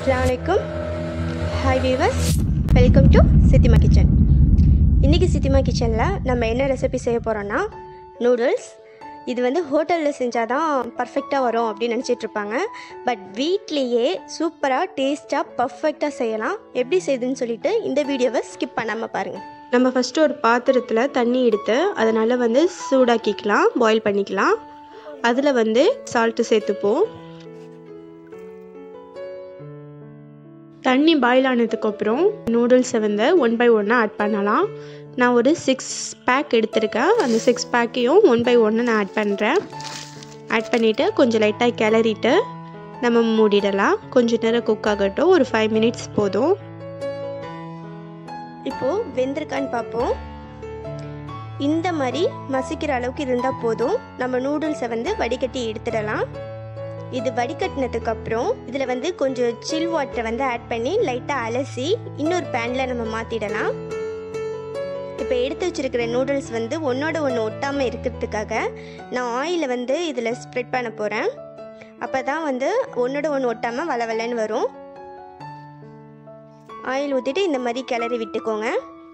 அஸ்லாமலைக்கும் hi viewers welcome to Chithima kitchen இன்றைக்கி சித்திமா கிச்சனில் நம்ம என்ன ரெசிபி செய்ய போகிறோன்னா நூடுல்ஸ் இது வந்து ஹோட்டலில் செஞ்சால் தான் பர்ஃபெக்டாக வரும் அப்படின்னு நினச்சிட்டு இருப்பாங்க பட் வீட்லேயே சூப்பராக டேஸ்ட்டாக பர்ஃபெக்டாக செய்யலாம் எப்படி செய்யுதுன்னு சொல்லிட்டு இந்த வீடியோவை ஸ்கிப் பண்ணாமல் பாருங்கள் நம்ம ஃபஸ்ட்டு ஒரு பாத்திரத்தில் தண்ணி எடுத்து அதனால் வந்து சூடாக்கிக்கலாம் பாயில் பண்ணிக்கலாம் அதில் வந்து சால்ட்டு சேர்த்துப்போம் தண்ணி பாயில் ஆனதுக்கப்புறம் நூடுல்ஸை வந்து ஒன் பை ஒன்னாக ஆட் பண்ணலாம் நான் ஒரு சிக்ஸ் பேக் எடுத்திருக்கேன் அந்த சிக்ஸ் பேக்கையும் ஒன் பை ஒன்று நான் ஆட் பண்ணுறேன் ஆட் பண்ணிவிட்டு கொஞ்சம் லைட்டாக கிளறிட்டு நம்ம மூடிடலாம் கொஞ்சம் நேரம் குக் ஆகட்டும் ஒரு ஃபைவ் மினிட்ஸ் போதும் இப்போது வெந்திருக்கான்னு பார்ப்போம் இந்த மாதிரி மசிக்கிற அளவுக்கு இருந்தால் போதும் நம்ம நூடுல்ஸை வந்து வடிகட்டி எடுத்துடலாம் இது வடிகட்டினதுக்கு அப்புறம் இதில் வந்து கொஞ்சம் சில் வாட்டரை வந்து ஆட் பண்ணி லைட்டாக அலசி இன்னொரு பேனில் நம்ம மாற்றிடலாம் இப்போ எடுத்து வச்சிருக்கிற நூடுல்ஸ் வந்து ஒன்றோட ஒன்று ஒட்டாமல் இருக்கிறதுக்காக நான் ஆயிலை வந்து இதில் ஸ்ப்ரெட் பண்ண போகிறேன் அப்போ தான் வந்து ஒன்றோட ஒன்று ஒட்டாமல் வள வளன்னு வரும் ஆயில் ஊற்றிட்டு இந்த மாதிரி கிளறி விட்டுக்கோங்க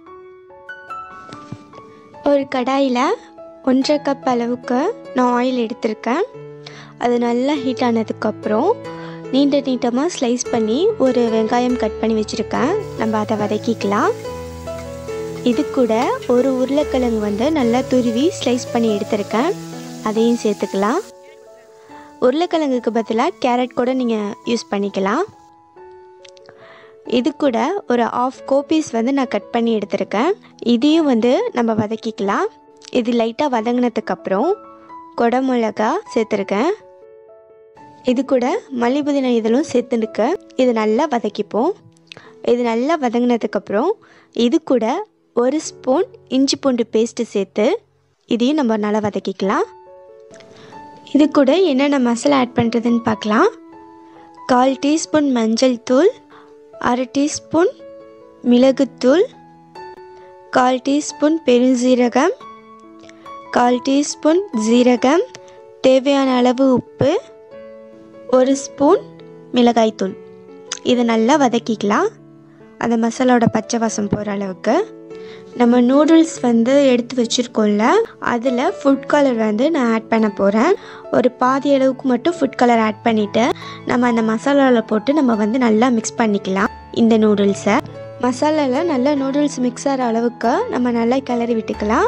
ஒரு கடாயில் ஒன்றரை கப் அளவுக்கு நான் ஆயில் எடுத்திருக்கேன் அது நல்லா ஹீட் ஆனதுக்கப்புறம் நீண்ட நீட்டமாக ஸ்லைஸ் பண்ணி ஒரு வெங்காயம் கட் பண்ணி வச்சுருக்கேன் நம்ம அதை வதக்கிக்கலாம் இது கூட ஒரு உருளைக்கிழங்கு வந்து நல்லா துருவி ஸ்லைஸ் பண்ணி எடுத்திருக்கேன் அதையும் சேர்த்துக்கலாம் உருளைக்கிழங்குக்கு பதிலாக கேரட் கூட நீங்கள் யூஸ் பண்ணிக்கலாம் இது கூட ஒரு ஆஃப் கோபீஸ் வந்து நான் கட் பண்ணி எடுத்திருக்கேன் இதையும் வந்து நம்ம வதக்கிக்கலாம் இது லைட்டாக வதங்கினதுக்கப்புறம் கொடமிளகா சேர்த்துருக்கேன் இது கூட மல்லி புதினா இதழும் சேர்த்துருக்க இது நல்லா வதக்கிப்போம் இது நல்லா வதங்கினதுக்கப்புறம் இது கூட ஒரு ஸ்பூன் இஞ்சி பூண்டு பேஸ்ட்டு சேர்த்து இதையும் நம்ம நல்லா வதக்கிக்கலாம் இது கூட என்னென்ன மசாலா ஆட் பண்ணுறதுன்னு பார்க்கலாம் கால் டீஸ்பூன் மஞ்சள் தூள் அரை டீஸ்பூன் மிளகுத்தூள் கால் டீஸ்பூன் பெருஞ்சீரகம் கால் டீஸ்பூன் ஜீரகம் தேவையான அளவு உப்பு ஒரு ஸ்பூன் மிளகாய்த்தூள் இதை நல்லா வதக்கிக்கலாம் அந்த மசாலாவோட பச்சை வாசம் போகிற அளவுக்கு நம்ம நூடுல்ஸ் வந்து எடுத்து வச்சுருக்கோம்ல அதில் ஃபுட் கலர் வந்து நான் ஆட் பண்ண போகிறேன் ஒரு பாதி அளவுக்கு மட்டும் ஃபுட் கலர் ஆட் பண்ணிவிட்டு நம்ம அந்த மசாலாவில் போட்டு நம்ம வந்து நல்லா மிக்ஸ் பண்ணிக்கலாம் இந்த நூடுல்ஸை மசாலாவில் நல்லா நூடுல்ஸ் மிக்ஸ் ஆகிற அளவுக்கு நம்ம நல்லா கிளறி விட்டுக்கலாம்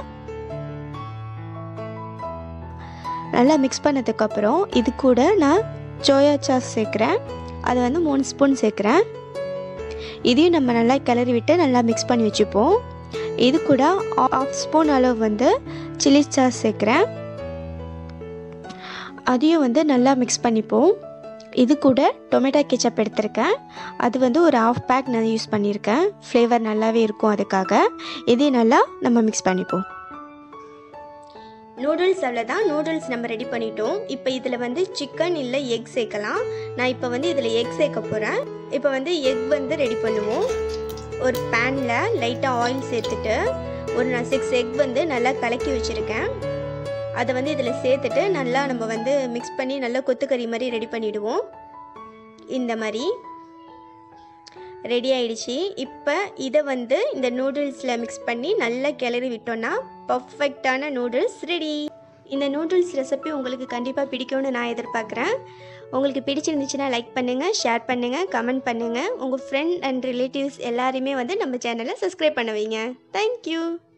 நல்லா மிக்ஸ் பண்ணதுக்கப்புறம் இது கூட நான் சோயா சாஸ் சேர்க்குறேன் அது வந்து மூணு ஸ்பூன் சேர்க்குறேன் இதையும் நம்ம நல்லா கிளறி விட்டு நல்லா மிக்ஸ் பண்ணி வச்சுப்போம் இது கூட ஆஃப் ஸ்பூன் அளவு வந்து சில்லி சாஸ் சேர்க்குறேன் அதையும் வந்து நல்லா மிக்ஸ் பண்ணிப்போம் இது கூட டொமேட்டோ கெச்சப் எடுத்திருக்கேன் அது வந்து ஒரு ஆஃப் பேக் நான் யூஸ் பண்ணியிருக்கேன் ஃப்ளேவர் நல்லாவே இருக்கும் அதுக்காக இதையும் நல்லா நம்ம மிக்ஸ் பண்ணிப்போம் நூடுல்ஸ் அவ்வளோதான் நூடுல்ஸ் நம்ம ரெடி பண்ணிட்டோம் இப்போ இதில் வந்து சிக்கன் இல்லை எக் சேர்க்கலாம் நான் இப்போ வந்து இதில் எக் சேர்க்க போகிறேன் இப்போ வந்து எக் வந்து ரெடி பண்ணுவோம் ஒரு பேனில் லைட்டாக ஆயில் சேர்த்துட்டு ஒரு நான் சிக்ஸ் எக் வந்து நல்லா கலக்கி வச்சுருக்கேன் அதை வந்து இதில் சேர்த்துட்டு நல்லா நம்ம வந்து மிக்ஸ் பண்ணி நல்லா கொத்துக்கறி மாதிரி ரெடி பண்ணிவிடுவோம் இந்த மாதிரி ரெடி ஆயிடுச்சு இப்போ இதை வந்து இந்த நூடுல்ஸில் மிக்ஸ் பண்ணி நல்லா கிளறி விட்டோன்னா பர்ஃபெக்டான நூடுல்ஸ் ரெடி இந்த நூடுல்ஸ் ரெசிபி உங்களுக்கு கண்டிப்பாக பிடிக்கும்னு நான் எதிர்பார்க்குறேன் உங்களுக்கு பிடிச்சிருந்துச்சுன்னா லைக் பண்ணுங்கள் ஷேர் பண்ணுங்கள் கமெண்ட் பண்ணுங்கள் உங்கள் ஃப்ரெண்ட் அண்ட் ரிலேட்டிவ்ஸ் எல்லாருமே வந்து நம்ம சேனலை சப்ஸ்கிரைப் பண்ண வைங்க தேங்க்யூ